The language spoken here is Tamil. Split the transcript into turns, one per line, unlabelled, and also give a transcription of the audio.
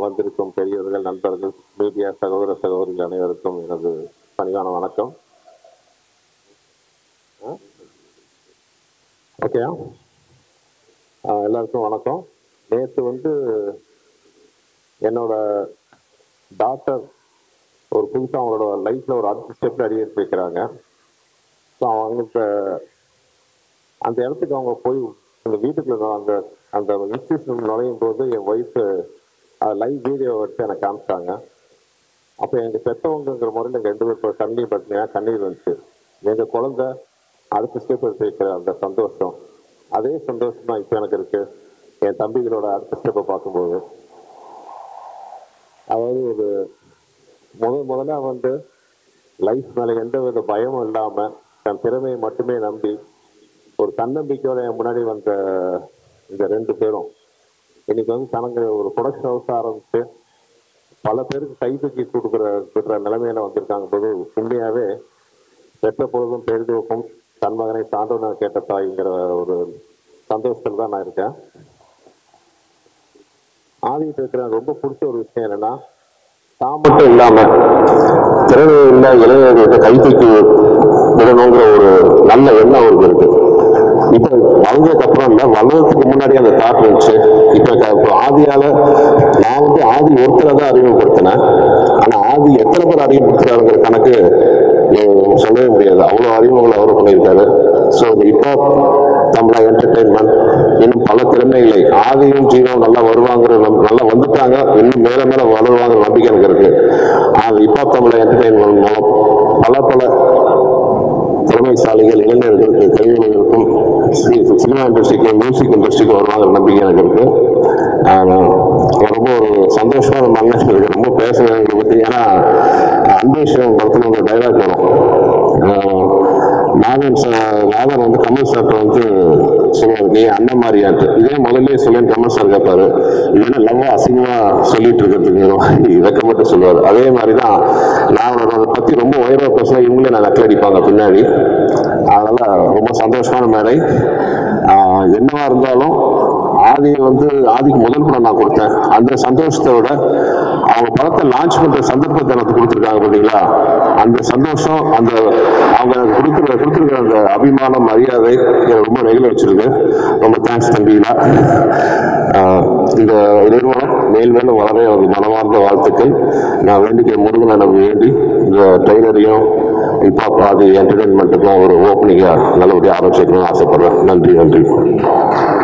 வந்திருக்கும் பெரியவர்கள் நண்பர்கள் மீடியா சகோதர சகோதரிகள் அனைவருக்கும் எனது பணிவான வணக்கம் ஓகே எல்லாருக்கும் வணக்கம் நேற்று வந்து என்னோட டாக்டர் ஒரு புதுசாக அவங்களோட லைஃப்பில் ஒரு அடுத்த ஸ்டெப்பில் அடியெடுத்து வைக்கிறாங்க ஸோ அவங்களுக்கு அந்த இடத்துக்கு அவங்க போய் அந்த வீட்டுக்குள்ள அந்த அந்த இன்ஸ்டியூஷன் நுழையும் போது என் ஒய்ஃபு லைவ் வீடியோ எடுத்து எனக்கு காமிச்சாங்க அப்போ எங்கள் பெற்றவங்கிற முறையில் எங்கள் ரெண்டு பேர் கண்ணீர் பார்த்தீங்கன்னா கண்ணீர் வந்துச்சு எங்கள் குழந்தை அடுத்த ஸ்டெப் எடுத்து வைக்கிற அந்த சந்தோஷம் அதே சந்தோஷம் தான் இப்போ எனக்கு இருக்கு என் தம்பிகளோட அடுத்த ஸ்டெப்பை பார்க்கும்போது அதாவது ஒரு முதல் முதல்ல வந்து லைஃப் மேலே எந்த வித பயமும் இல்லாமல் தன் திறமையை மட்டுமே நம்பி ஒரு தன்னம்பிக்கையோட என் முன்னாடி வந்த இந்த ரெண்டு பேரும் இன்னைக்கு வந்து தனக்கு ஒரு ப்ரொடக்ஷன் ஹவுஸ் ஆரம்பிச்சு பல பேருக்கு கை தூக்கி கொடுக்குற கொடுக்குற நிலைமையில வந்திருக்காங்க போது உண்மையாவே பெற்ற பொழுதும் பெரிதுவக்கும் தன் மகனை சான்றவன கேட்ட தாய்ங்கிற ஒரு சந்தோஷத்தில் தான் நான் இருக்கேன் ஆதிட்டு இருக்கிற ரொம்ப பிடிச்ச ஒரு விஷயம் என்னன்னா தான் மட்டும் இல்லாம திறமை இல்ல இளைஞர்களுக்கு கை தூக்கி விடணுங்கிற ஒரு நல்ல எண்ணம் அவருக்கு இருக்கு இப்ப வளர்ந்ததுக்கு அப்புறம் இல்ல வளர்றதுக்கு முன்னாடி அந்த தாட் இருந்துச்சு இப்ப க- இப்ப ஆதியால நான் வந்து ஆதி ஒருத்தரை தான் அறிமுகப்படுத்தினேன் ஆனா ஆதி எத்தனை பேர் அறிமுகப்படுத்துறாருங்கிற கணக்கு அஹ், சொல்லவே முடியாது அவ்வளவு அறிமுகங்கள் அவர் பண்ணியிருக்காரு ஸோ இப்போ தமிழா என்டர்டெயின்மெண்ட் இன்னும் பல திறமைகளை ஆதியும் ஜீவனும் நல்லா வருவாங்கிற நம்- நல்லா வந்துட்டாங்க இன்னும் மேல மேல வளருவாங்கிற நம்பிக்கை எனக்கு இருக்கு ஆனா இப்போ தமிழா என்டர்டெயின்மெண்ட் மூலம் பல பல திறமைசாலிகள் இளைஞர்களுக்கு கலைஞர்களுக்கும் சி- சினிமா இண்டஸ்ட்ரிக்கு மியூசிக் இண்டஸ்ட்ரிக்கு வருவாங்கிற நம்பிக்கை எனக்கு இருக்கு ஆஹ் ரொம்ப ஒரு சந்தோஷமான மன்னன் இருக்கு ரொம்ப பேசுறதை பற்றி ஏன்னா அன்பேஷன் படத்தில் ஒரு டைலாக் வரும் ஆஹ் நாகன் சார் நாகன் வந்து கமல் சார்ட்ட வந்து சொல்லுவார் நீ அண்ணன் மாதிரியாட்டு இதே முதல்ல சொல்லி கமல் சார் கேட்பாரு இது என்ன லவ்வா அசிங்கமா சொல்லிட்டு இருக்கிறதுக்கு இறக்கப்பட்டு சொல்லுவார் அதே மாதிரி தான் நான் அவரோட பத்தி ரொம்ப உயர்வா பேசினா இவங்களே நான் நக்கல் அடிப்பாங்க பின்னாடி அதனால ரொம்ப சந்தோஷமான மேடை ஆஹ் என்னவா இருந்தாலும் ஆதியை வந்து ஆதிக்கு முதல் படம் நான் கொடுத்தேன் அந்த சந்தோஷத்தை விட அவங்க படத்தை லான்ச் பண்ற சந்தர்ப்பத்தை எனக்கு கொடுத்துருக்காங்க பார்த்தீங்களா அந்த சந்தோஷம் அந்த அவங்க எனக்கு கொடுக்குற கொடுத்துருக்கிற அந்த அபிமானம் மரியாதை எனக்கு ரொம்ப நெகிழ வச்சிருக்கு ரொம்ப தேங்க்ஸ் தம்பிகளா ஆஹ் இந்த நிறுவனம் மேல் மேலும் வளர ஒரு மனமார்ந்த வாழ்த்துக்கள் நான் வேண்டிக்க முருகனை நம்ம வேண்டி இந்த ட்ரெயிலரையும் இப்போ அது என்டர்டெயின்மெண்ட்டுக்கும் ஒரு ஓப்பனிங்காக நல்லபடியாக ஆரம்பிச்சிருக்கணும்னு ஆசைப்படுறேன் நன்றி நன்றி